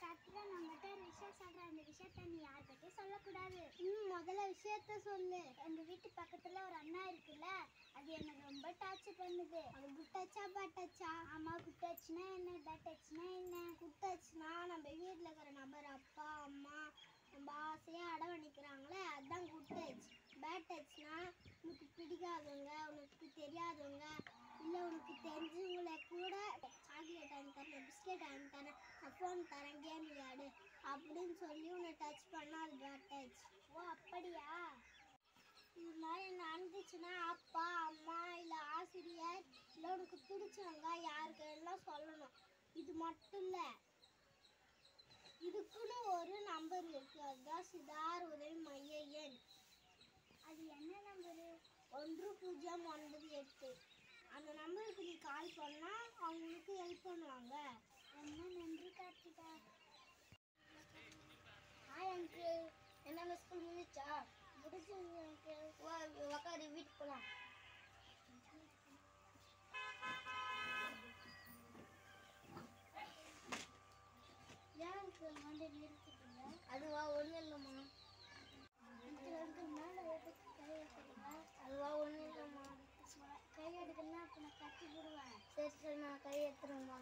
கார்த்திகா நான் உங்ககிட்ட ஒரு விஷயம் சொல்றேன் அந்த விஷயத்த நீ யார்கிட்டயும் சொல்லக்கூடாது ம் முதல்ல விஷயத்த சொல்லு எங்க வீட்டு பக்கத்துல ஒரு அண்ணா இருக்குல்ல அது எனக்கு ரொம்ப டார்ச்சர் பண்ணுது அது குட்டச்சா பேட்டச்சா ஆமா குட்டச்சுனா என்ன பேட்டச்சுனா என்ன குட்டச்சுனா நம்ம வீட்டில் இருக்கிற நபர் அப்பா அம்மா நம்ம ஆசையா அடவணிக்கிறாங்களே அதான் குட் டச் பேட் டச்னா உனக்கு பிடிக்காதவங்க உனக்கு தெரியாதவங்க இல்லை உனக்கு தெரிஞ்சவங்கள கூட சாக்லேட் வாங்கி தரேன் பிஸ்கெட் வாங்கி தரேன் நான் ஃபோன் தரேன் கேம் விளையாடு அப்படின்னு சொல்லி உன்னை டச் பண்ணால் அது பேட் டச் ஓ அப்படியா இது மாதிரி நடந்துச்சுன்னா அப்பா அம்மா இல்லை ஆசிரியர் இல்லை உனக்கு பிடிச்சவங்க யாருக்கு எல்லாம் சொல்லணும் இது மட்டும் இல்லை இதுக்குன்னு ஒரு நம்பர் இருக்கு அதுதான் சிதார் உதவி மைய எண் அது என்ன நம்பரு ஒன்று பூஜ்ஜியம் ஒன்பது எட்டு அந்த நம்பருக்கு நீ கால் பண்ணா அவங்களுக்கு ஹெல்ப் பண்ணுவாங்க ரொம்ப நன்றி கார்த்திகா ஹாய் அங்கிள் என்ன ஸ்கூல் முடிச்சா முடிச்சது அங்கிள் உக்காரு வீட்டுக்கு போகலாம் ஏன் அங்கிள் வந்து நிறுத்திட்டீங்க அதுவா ஒன்றும் இல்லைம்மா அங்கிள் அங்கிள் மேலே எதுக்கு கை எடுக்கிறீங்க அதுவா ஒன்றும் இல்லைம்மா கை எடுக்கலாம் அப்போ நான் கட்டி விடுவேன் சரி சரி நான் கை எடுத்துருவேம்மா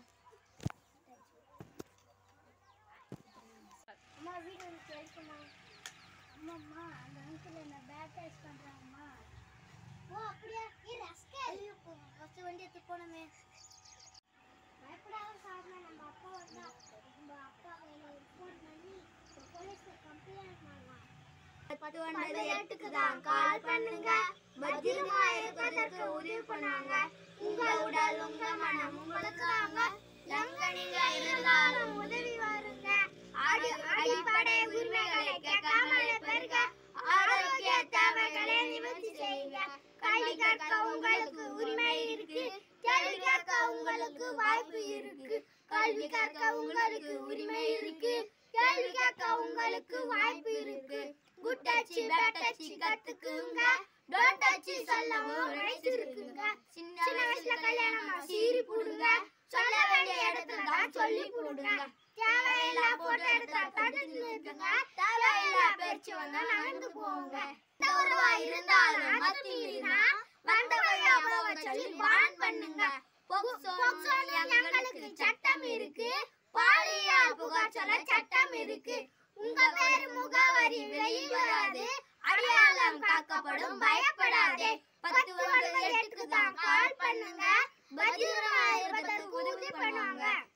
அம்மா வீடு வந்து கேட்குமா அம்மாம்மா அந்த அங்கிள் என்ன பேட் டச் பண்ணுறாங்கம்மா ஓ அப்படியா ஏ ரஸ்கல் ஐயோ ஃபஸ்ட்டு வண்டி எடுத்து போனமே பயப்படாத சார்னா நம்ம அப்பா வந்தா நம்ம அப்பா கையில் ரிப்போர்ட் பண்ணி போலீஸ்ல கம்ப்ளைண்ட் பண்ணலாம் பத்து ஒன்பது எட்டுக்கு தான் கால் பண்ணுங்க பத்திரமா இருப்பதற்கு உதவி பண்ணாங்க உங்க உடல் உங்க மனம் உங்களுக்கு வாங்க எங்க நீங்க இருந்தாலும் உதவி வருங்க அடி- அடிப்படை உரிமைகளை கேட்காமலே பெருக ஆரோக்கிய தேவைகளை நிவர்த்தி செய்யுங்க கல்வி கற்க உங்களுக்கு உரிமை இருக்கு கேள்வி கேட்க உங்களுக்கு வாய்ப்பு இருக்கு கல்வி கற்க உங்களுக்கு உரிமை இருக்கு கேள்வி கேட்க உங்களுக்கு வாய்ப்பு இருக்கு குட் டச் பேட் டச் கத்துக்குங்க டோன்ட் டச் சொல்லவும் ரைட்ஸ் இருக்குங்க சின்ன வயசுல கல்யாணமா சீரி போடுங்க சொல்ல வேண்டிய இடத்துல தான் சொல்லி போடுங்க தேவையில்லா போட்டோ எடுத்தா தடுத்து நிறுத்துங்க தேவையில்லா பேச்சு வந்தா நடந்து போங்க எந்த உறவா இருந்தாலும் மத்தியினா வந்த வழியா போக சொல்லி வான் பண்ணுங்க போக்சோன்னு எங்களுக்கு சட்டம் இருக்கு பாலியல் புகார் சொல்ல சட்டம் இருக்கு உங்க பேரு முகவரி வெளியில் வராது அடையாளம் காக்கப்படும் பயப்படாதே பத்து ஒன்பது எட்டுக்கு தான் கால் பண்ணுங்க பத்திரமா இருப்பதற்கு உதவி பண்ணுவாங்க